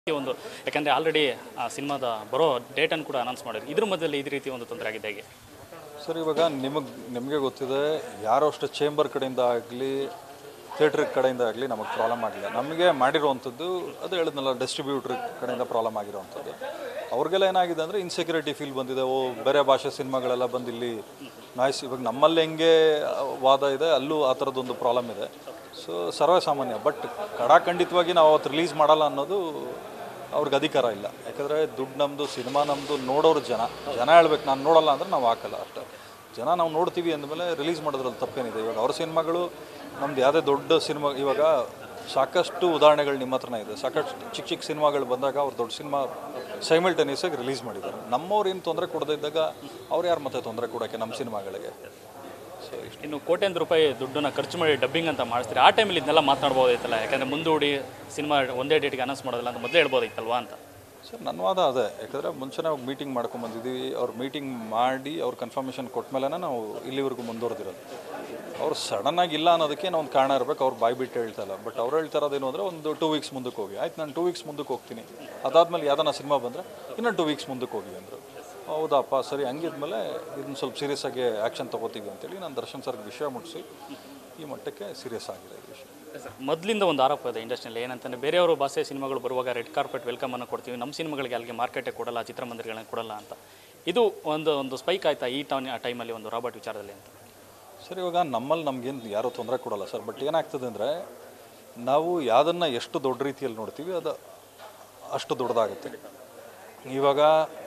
ಈ ಒಂದು ಯಾಕಂದರೆ ಆಲ್ರೆಡಿ ಆ ಸಿನಿಮಾದ ಬರೋ ಡೇಟನ್ನು ಕೂಡ ಅನೌನ್ಸ್ ಮಾಡಿದ್ರು ಇದ್ರ ಮಧ್ಯದಲ್ಲಿ ಈ ರೀತಿ ಒಂದು ತೊಂದರೆ ಆಗಿದೆ ಹೇಗೆ ಸರ್ ಇವಾಗ ನಿಮಗೆ ನಿಮಗೆ ಗೊತ್ತಿದೆ ಯಾರೋ ಅಷ್ಟು ಚೇಂಬರ್ ಕಡೆಯಿಂದ ಆಗಲಿ ಥಿಯೇಟ್ರ್ ಕಡೆಯಿಂದ ಆಗಲಿ ನಮಗೆ ಪ್ರಾಬ್ಲಮ್ ಆಗಿಲ್ಲ ನಮಗೆ ಮಾಡಿರುವಂಥದ್ದು ಅದು ಹೇಳಿದ್ನಲ್ಲ ಡಿಸ್ಟ್ರಿಬ್ಯೂಟ್ರ್ ಕಡೆಯಿಂದ ಪ್ರಾಬ್ಲಮ್ ಆಗಿರುವಂಥದ್ದು ಅವ್ರಿಗೆಲ್ಲ ಏನಾಗಿದೆ ಅಂದರೆ ಇನ್ಸೆಕ್ಯೂರಿಟಿ ಫೀಲ್ ಬಂದಿದೆ ಓ ಬೇರೆ ಭಾಷೆ ಸಿನಿಮಾಗಳೆಲ್ಲ ಬಂದು ಇಲ್ಲಿ ನಾಯ್ಸ್ ಇವಾಗ ನಮ್ಮಲ್ಲಿ ಹೆಂಗೆ ವಾದ ಇದೆ ಅಲ್ಲೂ ಆ ಥರದ್ದೊಂದು ಪ್ರಾಬ್ಲಮ್ ಇದೆ ಸೊ ಸರ್ವೇ ಸಾಮಾನ್ಯ ಬಟ್ ಕಡಾಖಂಡಿತವಾಗಿ ನಾವು ಅವತ್ತು ರಿಲೀಸ್ ಮಾಡಲ್ಲ ಅನ್ನೋದು ಅವ್ರಿಗೆ ಅಧಿಕಾರ ಇಲ್ಲ ಯಾಕಂದರೆ ದುಡ್ಡು ನಮ್ಮದು ಸಿನಿಮಾ ನಮ್ಮದು ನೋಡೋರು ಜನ ಜನ ಹೇಳ್ಬೇಕು ನಾನು ನೋಡಲ್ಲ ಅಂದರೆ ನಾವು ಹಾಕಲ್ಲ ಅಷ್ಟೇ ಜನ ನಾವು ನೋಡ್ತೀವಿ ಅಂದಮೇಲೆ ರಿಲೀಸ್ ಮಾಡೋದ್ರಲ್ಲಿ ತಪ್ಪೇನಿದೆ ಇವಾಗ ಅವ್ರ ಸಿನಿಮಾಗಳು ನಮ್ದು ಯಾವುದೇ ದೊಡ್ಡ ಸಿನಿಮಾ ಇವಾಗ ಸಾಕಷ್ಟು ಉದಾಹರಣೆಗಳು ನಿಮ್ಮ ಹತ್ರನೇ ಇದೆ ಸಾಕಷ್ಟು ಚಿಕ್ಕ ಚಿಕ್ಕ ಸಿನಿಮಾಗಳು ಬಂದಾಗ ಅವ್ರು ದೊಡ್ಡ ಸಿನಿಮಾ ಸೈಮಲ್ಟೇನಿಯಸ್ ಆಗಿ ರಿಲೀಸ್ ಮಾಡಿದ್ದಾರೆ ನಮ್ಮವ್ರು ಏನು ತೊಂದರೆ ಕೊಡದೇ ಇದ್ದಾಗ ಅವ್ರು ಯಾರು ಮತ್ತೆ ತೊಂದರೆ ಕೊಡೋಕ್ಕೆ ನಮ್ಮ ಸಿನಿಮಾಗಳಿಗೆ ಸೊ ಇಷ್ಟು ಇನ್ನು ಕೋಟ್ಯಾಂತರ ರೂಪಾಯಿ ದುಡ್ಡನ್ನ ಖರ್ಚು ಮಾಡಿ ಡಬ್ಬಿಂಗ್ ಅಂತ ಮಾಡಿಸ್ತೀರಿ ಆ ಟೈಮಲ್ಲಿ ಇದನ್ನೆಲ್ಲ ಮಾತನಾಡ್ಬೋದಾಯ್ತಲ್ಲ ಯಾಕಂದರೆ ಮುಂದೂಡಿ ಸಿನಿಮಾ ಒಂದೇ ಡೇಟ್ಗೆ ಅನೌನ್ಸ್ ಮಾಡೋದಿಲ್ಲ ಅಂತ ಮೊದಲೇ ಹೇಳ್ಬೋದಾಯ್ತಲ್ವಾ ಅಂತ ಸರ್ ನನ್ನ ವಾದ ಅದೇ ಯಾಕಂದರೆ ಮುಂಚೆನೇ ಹೋಗಿ ಮೀಟಿಂಗ್ ಮಾಡ್ಕೊಂಬಂದಿದ್ದೀವಿ ಅವ್ರು ಮೀಟಿಂಗ್ ಮಾಡಿ ಅವ್ರು ಕನ್ಫರ್ಮೇಷನ್ ಕೊಟ್ಟ ಮೇಲೆ ನಾವು ಇಲ್ಲಿವರೆಗೂ ಮುಂದುವರೆದಿರೋದು ಅವ್ರು ಸಡನ್ನಾಗಿ ಇಲ್ಲ ಅನ್ನೋದಕ್ಕೆ ಏನೋ ಒಂದು ಕಾರಣ ಇರಬೇಕು ಅವ್ರು ಬಾಯಿ ಬಿಟ್ಟು ಹೇಳ್ತಾ ಇಲ್ಲ ಬಟ್ ಅವ್ರು ಹೇಳ್ತಾ ಇರೋದೇನು ಅಂದರೆ ಒಂದು ಟೂ ವೀಕ್ಸ್ ಮುಂದಕ್ಕೆ ಹೋಗಿ ಆಯ್ತು ನಾನು ಟೂ ವೀಕ್ಸ್ ಮುಂದಕ್ಕೆ ಹೋಗ್ತೀನಿ ಅದಾದಮೇಲೆ ಯಾವ್ದಾನ ಸಿನಿಮಾ ಬಂದರೆ ಇನ್ನೂ ಟೂ ವೀಕ್ಸ್ ಮುಂದಕ್ಕೆ ಹೋಗಿ ಅಂದರು ಹೌದಪ್ಪ ಸರಿ ಹಂಗಿದ್ಮೇಲೆ ಇದನ್ನ ಸ್ವಲ್ಪ ಸೀರಿಯಸ್ ಆಗಿ ಆ್ಯಕ್ಷನ್ ತೊಗೋತೀವಿ ಅಂತೇಳಿ ನಾನು ದರ್ಶನ್ ಸರ್ಗೆ ವಿಷಯ ಮುಟ್ಟಿಸಿ ಈ ಮಟ್ಟಕ್ಕೆ ಸೀರಿಯಸ್ ಆಗಿದೆ ಈ ವಿಷಯ ಸರ್ ಮೊದಲಿಂದ ಒಂದು ಆರೋಪ ಇದೆ ಇಂಡಸ್ಟ್ರಿಯಲ್ಲಿ ಏನಂತಂದರೆ ಬೇರೆಯವರು ಭಾಷೆ ಸಿನಿಮಾಗಳು ಬರುವಾಗ ರೆಡ್ ಕಾರ್ಪೆಟ್ ವೆಲ್ಕಮ್ ಅನ್ನು ಕೊಡ್ತೀವಿ ನಮ್ಮ ಸಿನಿಮಾಗಳಿಗೆ ಅಲ್ಲಿಗೆ ಮಾರ್ಕೆಟೇ ಕೊಡಲ್ಲ ಚಿತ್ರಮಂದಿರಗಳನ್ನ ಕೊಡಲ್ಲ ಅಂತ ಇದು ಒಂದು ಒಂದು ಸ್ಪೈಕ್ ಆಯ್ತಾ ಈ ಟೌನ್ ಆ ಟೈಮಲ್ಲಿ ಒಂದು ರಾಬರ್ಟ್ ವಿಚಾರದಲ್ಲಿ ಅಂತ ಸರ್ ಇವಾಗ ನಮ್ಮಲ್ಲಿ ನಮಗೇನು ಯಾರೂ ತೊಂದರೆ ಕೊಡಲ್ಲ ಸರ್ ಬಟ್ ಏನಾಗ್ತದೆ ಅಂದರೆ ನಾವು ಯಾವುದನ್ನು ಎಷ್ಟು ದೊಡ್ಡ ರೀತಿಯಲ್ಲಿ ನೋಡ್ತೀವಿ ಅದು ಅಷ್ಟು ದೊಡ್ಡದಾಗುತ್ತೆ ಇವಾಗ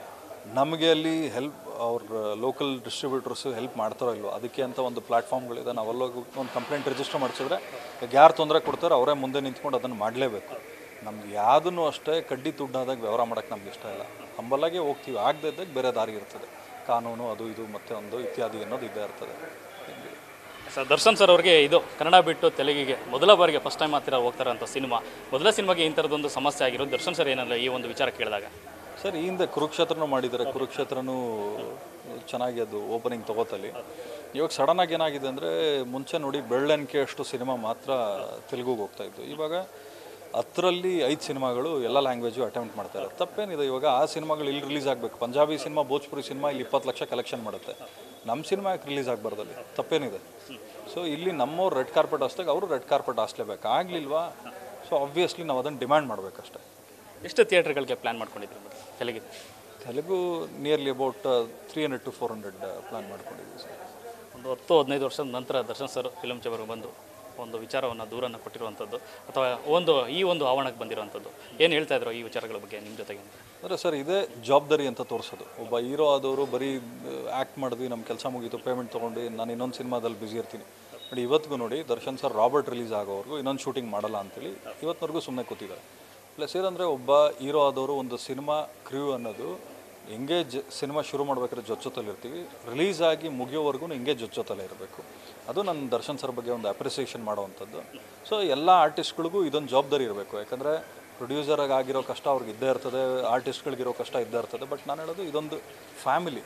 ನಮಗೆ ಅಲ್ಲಿ ಹೆಲ್ಪ್ ಅವ್ರ ಲೋಕಲ್ ಡಿಸ್ಟ್ರಿಬ್ಯೂಟರ್ಸು ಹೆಲ್ಪ್ ಮಾಡ್ತಾರೋ ಇಲ್ವೋ ಅದಕ್ಕೆ ಅಂತ ಒಂದು ಪ್ಲ್ಯಾಟ್ಫಾರ್ಮ್ಗಳಿದೆ ನಾವೆಲ್ಲೋಗಿ ಒಂದು ಕಂಪ್ಲೇಂಟ್ ರಿಜಿಸ್ಟರ್ ಮಾಡಿಸಿದ್ರೆ ಈಗ ಯಾರು ತೊಂದರೆ ಕೊಡ್ತಾರೋ ಅವರೇ ಮುಂದೆ ನಿಂತ್ಕೊಂಡು ಅದನ್ನು ಮಾಡಲೇಬೇಕು ನಮ್ಗೆ ಯಾವುದನ್ನು ಅಷ್ಟೇ ಕಡ್ಡಿ ತುಡ್ಡಾದಾಗ ವ್ಯವಹಾರ ಮಾಡೋಕ್ಕೆ ನಮ್ಗೆ ಇಷ್ಟ ಇಲ್ಲ ಹಂಬಲಾಗೆ ಹೋಗ್ತೀವಿ ಆಗದೇ ಇದ್ದಾಗ ಬೇರೆ ದಾರಿ ಇರ್ತದೆ ಕಾನೂನು ಅದು ಇದು ಮತ್ತೆ ಒಂದು ಇತ್ಯಾದಿ ಅನ್ನೋದು ಇದ್ದೇ ಇರ್ತದೆ ಹಿಂಗೆ ಸರ್ ದರ್ಶನ್ ಸರ್ ಅವ್ರಿಗೆ ಇದು ಕನ್ನಡ ಬಿಟ್ಟು ತೆಲುಗಿಗೆ ಮೊದಲ ಬಾರಿಗೆ ಫಸ್ಟ್ ಟೈಮ್ ಹತ್ತಿರ ಹೋಗ್ತಾರೆ ಅಂತ ಸಿನಿಮಾ ಮೊದಲ ಸಿನಿಮಾಗೆ ಈ ಥರದೊಂದು ಸಮಸ್ಯೆ ಆಗಿರೋದು ದರ್ಶನ್ ಸರ್ ಏನಲ್ಲ ಈ ಒಂದು ವಿಚಾರ ಕೇಳಿದಾಗ ಸರ್ ಈ ಹಿಂದೆ ಕುರುಕ್ಷೇತ್ರನೂ ಮಾಡಿದ್ದಾರೆ ಕುರುಕ್ಷೇತ್ರನೂ ಚೆನ್ನಾಗಿ ಅದು ಓಪನಿಂಗ್ ತಗೋತಲ್ಲಿ ಇವಾಗ ಸಡನ್ನಾಗಿ ಏನಾಗಿದೆ ಅಂದರೆ ಮುಂಚೆ ನೋಡಿ ಬೆಳ್ಳನ್ಕೆ ಅಷ್ಟು ಸಿನಿಮಾ ಮಾತ್ರ ತೆಲುಗುಗೆ ಹೋಗ್ತಾ ಇತ್ತು ಇವಾಗ ಹತ್ತರಲ್ಲಿ ಐದು ಸಿನಿಮಾಗಳು ಎಲ್ಲ ಲ್ಯಾಂಗ್ವೇಜು ಅಟೆಂಪ್ಟ್ ಮಾಡ್ತಾರೆ ತಪ್ಪೇನಿದೆ ಇವಾಗ ಆ ಸಿನಿಮಾಗಳು ಇಲ್ಲಿ ರಿಲೀಸ್ ಆಗಬೇಕು ಪಂಜಾಬಿ ಸಿನಿಮಾ ಭೋಜ್ಪುರಿ ಸಿನಿಮಾ ಇಲ್ಲಿ ಇಪ್ಪತ್ತು ಲಕ್ಷ ಕಲೆಕ್ಷನ್ ಮಾಡುತ್ತೆ ನಮ್ಮ ಸಿನಿಮಾ ಯಾಕೆ ರಿಲೀಸ್ ಆಗಬಾರ್ದಲ್ಲಿ ತಪ್ಪೇನಿದೆ ಸೊ ಇಲ್ಲಿ ನಮ್ಮವ್ರು ರೆಡ್ ಕಾರ್ಪೆಟ್ ಹಾಸ್ದಾಗ ಅವರು ರೆಡ್ ಕಾರ್ಪೆಟ್ ಹಾಸ್ಲೇಬೇಕು ಆಗಲಿಲ್ವಾ ಸೊ ಆಬ್ವಿಯಸ್ಲಿ ನಾವು ಅದನ್ನು ಡಿಮ್ಯಾಂಡ್ ಮಾಡಬೇಕಷ್ಟೇ ಎಷ್ಟು ಥಿಯೇಟರ್ಗಳಿಗೆ ಪ್ಲ್ಯಾನ್ ಮಾಡ್ಕೊಂಡಿದ್ರು ಮತ್ತೆ Telugu Telugu nearly about three hundred to four hundred plan ಮಾಡ್ಕೊಂಡಿದ್ದೀವಿ ಸರ್ ಒಂದು ಹತ್ತು ಹದಿನೈದು ವರ್ಷದ ನಂತರ ದರ್ಶನ್ ಸರ್ ಫಿಲಮ್ ಚೇಂಬರ್ಗೆ ಬಂದು ಒಂದು ವಿಚಾರವನ್ನು ದೂರನ್ನು ಕೊಟ್ಟಿರುವಂಥದ್ದು ಅಥವಾ ಒಂದು ಈ ಒಂದು ಆವರಣಕ್ಕೆ ಬಂದಿರುವಂಥದ್ದು ಏನು ಹೇಳ್ತಾ ಇದ್ರು ಈ ವಿಚಾರಗಳ ಬಗ್ಗೆ ನಿಮ್ಮ ಜೊತೆಗೆ ಅಂದರೆ ಸರ್ ಇದೇ ಜವಾಬ್ದಾರಿ ಅಂತ ತೋರಿಸೋದು ಒಬ್ಬ ಹೀರೋ ಆದವರು ಬರೀ ಆ್ಯಕ್ಟ್ ಮಾಡಿದ್ವಿ ನಮ್ಮ ಕೆಲಸ ಮುಗೀತು ಪೇಮೆಂಟ್ ತೊಗೊಂಡು ನಾನು ಇನ್ನೊಂದು ಸಿನಿಮಾದಲ್ಲಿ ಬ್ಯುಸಿ ಇರ್ತೀನಿ ಬಟ್ ಇವತ್ತಿಗೂ ನೋಡಿ ದರ್ಶನ್ ಸರ್ ರಾಬರ್ಟ್ ರಿಲೀಸ್ ಆಗೋವರೆಗೂ ಇನ್ನೊಂದು ಶೂಟಿಂಗ್ ಮಾಡಲ್ಲ ಅಂತೇಳಿ ಇವತ್ತಿನವರೆಗೂ ಸುಮ್ಮನೆ ಕೂತಿದ್ದಾರೆ ಪ್ಲಸ್ ಏನಂದರೆ ಒಬ್ಬ ಹೀರೋ ಆದವರು ಒಂದು ಸಿನಿಮಾ ಕ್ರ್ಯೂ ಅನ್ನೋದು ಹೆಂಗೆ ಜ ಸಿನಿಮಾ ಶುರು ಮಾಡ್ಬೇಕಾದ್ರೆ ಜೊತೆ ಇರ್ತೀವಿ ರಿಲೀಸ್ ಆಗಿ ಮುಗಿಯೋವರೆಗೂ ಹಿಂಗೆ ಜೊತೆ ಇರಬೇಕು ಅದು ನನ್ನ ದರ್ಶನ್ ಸರ್ ಬಗ್ಗೆ ಒಂದು ಅಪ್ರಿಸಿಯೇಷನ್ ಮಾಡುವಂಥದ್ದು ಸೊ ಎಲ್ಲ ಆರ್ಟಿಸ್ಟ್ಗಳಿಗೂ ಇದೊಂದು ಜವಾಬ್ದಾರಿ ಇರಬೇಕು ಯಾಕಂದರೆ ಪ್ರೊಡ್ಯೂಸರ್ ಆಗಿರೋ ಕಷ್ಟ ಅವ್ರಿಗೆ ಇದ್ದೇ ಇರ್ತದೆ ಆರ್ಟಿಸ್ಟ್ಗಳಿಗಿರೋ ಕಷ್ಟ ಇದ್ದೇ ಇರ್ತದೆ ಬಟ್ ನಾನು ಹೇಳೋದು ಇದೊಂದು ಫ್ಯಾಮಿಲಿ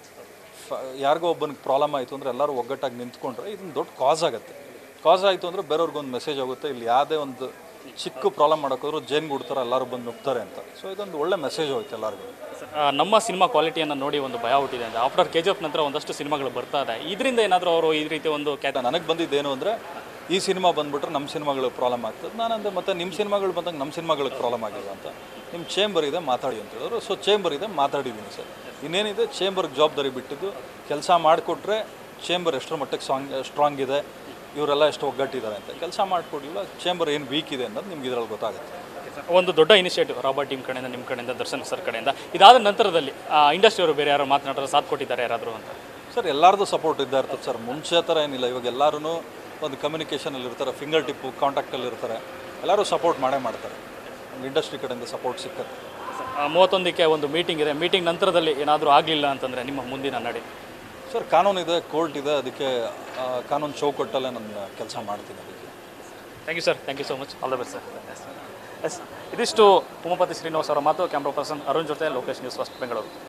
ಯಾರಿಗೋ ಒಬ್ಬನಿಗೆ ಪ್ರಾಬ್ಲಮ್ ಆಯಿತು ಅಂದರೆ ಎಲ್ಲರೂ ಒಗ್ಗಟ್ಟಾಗಿ ನಿಂತ್ಕೊಂಡ್ರೆ ಇದೊಂದು ದೊಡ್ಡ ಕಾಸ್ ಆಗುತ್ತೆ ಕಾಸ್ ಆಯಿತು ಅಂದರೆ ಬೇರೆಯವ್ರಿಗೊಂದು ಮೆಸೇಜ್ ಆಗುತ್ತೆ ಇಲ್ಲಿ ಯಾವುದೇ ಒಂದು ಚಿಕ್ಕ ಪ್ರಾಬ್ಲಮ್ ಮಾಡೋಕ್ಕೋದ್ರು ಜೈನ್ಗೆ ಹುಡ್ತಾರೆ ಎಲ್ಲರೂ ಬಂದು ನುಗ್ತಾರೆ ಅಂತ ಸೊ ಇದೊಂದು ಒಳ್ಳೆ ಮೆಸೇಜ್ ಹೋಯ್ತು ಎಲ್ಲರಿಗೂ ಆ, ನಮ್ಮ ಸಿನಿಮಾ ಕ್ವಾಲಿಟಿಯನ್ನು ನೋಡಿ ಒಂದು ಭಯ ಹುಟ್ಟಿದೆ ಅಂತ ಆಫ್ಟರ್ ಕೆ ಜಿ ಎಫ್ ನಂತರ ಒಂದಷ್ಟು ಸಿನಿಮಾಗಳು ಬರ್ತಾ ಇದೆ ಇದರಿಂದ ಏನಾದರೂ ಅವರು ಈ ರೀತಿ ಒಂದು ಕ್ಯಾ ನನಗೆ ಬಂದಿದ್ದೇನು ಅಂದರೆ ಈ ಸಿನಿಮಾ ಬಂದ್ಬಿಟ್ರೆ ನಮ್ಮ ಸಿನಿಮಾಗಳಿಗೆ ಪ್ರಾಬ್ಲಮ್ ಆಗ್ತದೆ ನಾನಂದೆ ಮತ್ತೆ ನಿಮ್ಮ ಸಿನಿಮಾಗಳು ಬಂದಾಗ ನಮ್ಮ ಸಿನಿಮಾಗಳಿಗೆ ಪ್ರಾಬ್ಲಮ್ ಆಗಿದೆ ಅಂತ ನಿಮ್ಮ ಚೇಂಬರ್ ಇದೆ ಮಾತಾಡಿ ಅಂತ ಹೇಳಿದ್ರು ಸೊ ಚೇಂಬರ್ ಇದೆ ಮಾತಾಡಿದ್ದೀನಿ ಸರ್ ಇನ್ನೇನಿದೆ ಚೇಂಬರ್ಗೆ ಜವಾಬ್ದಾರಿ ಬಿಟ್ಟಿದ್ದು ಕೆಲಸ ಮಾಡಿಕೊಟ್ರೆ ಚೇಂಬರ್ ಎಷ್ಟರ ಮಟ್ಟಕ್ಕೆ ಸಾಂಗ್ ಸ್ಟ್ರಾಂಗ್ ಇದೆ ಇವರೆಲ್ಲ ಎಷ್ಟು ಒಗ್ಗಟ್ಟಿದ್ದಾರೆ ಅಂತ ಕೆಲಸ ಮಾಡಿಕೊಡ್ಲಿಲ್ಲ ಚೇಂಬರ್ ಏನು ವೀಕ್ ಇದೆ ಅನ್ನೋದು ನಿಮ್ಗೆ ಇದರಲ್ಲಿ ಗೊತ್ತಾಗುತ್ತೆ ಒಂದು ದೊಡ್ಡ ಇನಿಷಿಯೇಟಿವ್ ರಾಬರ್ಟ್ ಟೀಮ್ ಕಡೆಯಿಂದ ನಿಮ್ಮ ಕಡೆಯಿಂದ ದರ್ಶನ್ ಸರ್ ಕಡೆಯಿಂದ ಇದಾದ ನಂತರದಲ್ಲಿ ಇಂಡಸ್ಟ್ರಿಯವರು ಬೇರೆ ಯಾರು ಮಾತನಾಡೋರು ಸಾಥ್ ಕೊಟ್ಟಿದ್ದಾರೆ ಯಾರಾದರೂ ಅಂತ ಸರ್ ಎಲ್ಲರದು ಸಪೋರ್ಟ್ ಇದ್ದೇ ಇರ್ತದೆ ಸರ್ ಮುಂಚೆ ಥರ ಏನಿಲ್ಲ ಇವಾಗ ಎಲ್ಲರೂ ಒಂದು ಕಮ್ಯುನಿಕೇಷನಲ್ಲಿ ಇರ್ತಾರೆ ಫಿಂಗರ್ ಟಿಪ್ಪು ಕಾಂಟ್ಯಾಕ್ಟಲ್ಲಿ ಇರ್ತಾರೆ ಎಲ್ಲರೂ ಸಪೋರ್ಟ್ ಮಾಡೇ ಮಾಡ್ತಾರೆ ಇಂಡಸ್ಟ್ರಿ ಕಡೆಯಿಂದ ಸಪೋರ್ಟ್ ಸಿಕ್ಕತ್ತೆ ಆ, ಮೂವತ್ತೊಂದಕ್ಕೆ ಒಂದು ಮೀಟಿಂಗ್ ಇದೆ ಮೀಟಿಂಗ್ ನಂತರದಲ್ಲಿ ಏನಾದರೂ ಆಗಲಿಲ್ಲ ಅಂತಂದರೆ ನಿಮ್ಮ ಮುಂದಿನ ನಡೆ ಸರ್ ಕಾನೂನು ಇದೆ ಕೋರ್ಟ್ ಇದೆ ಅದಕ್ಕೆ ಆ, ಕಾನೂನು ಚೌಕಟ್ಟಲ್ಲೇ ನನ್ನ ಕೆಲಸ ಮಾಡ್ತೀನಿ ಅದಕ್ಕೆ thank you sir thank you so much all the best sir yes ಇದಿಷ್ಟು ಉಮಾಪತಿ ಶ್ರೀನಿವಾಸ್ ಅವರ ಮಾತು ಕ್ಯಾಮ್ರಾ ಪರ್ಸನ್ ಅರುಣ್ ಜೊತೆ ಲೋಕೇಶ್ ನ್ಯೂಸ್ ಫಸ್ಟ್ ಬೆಂಗಳೂರು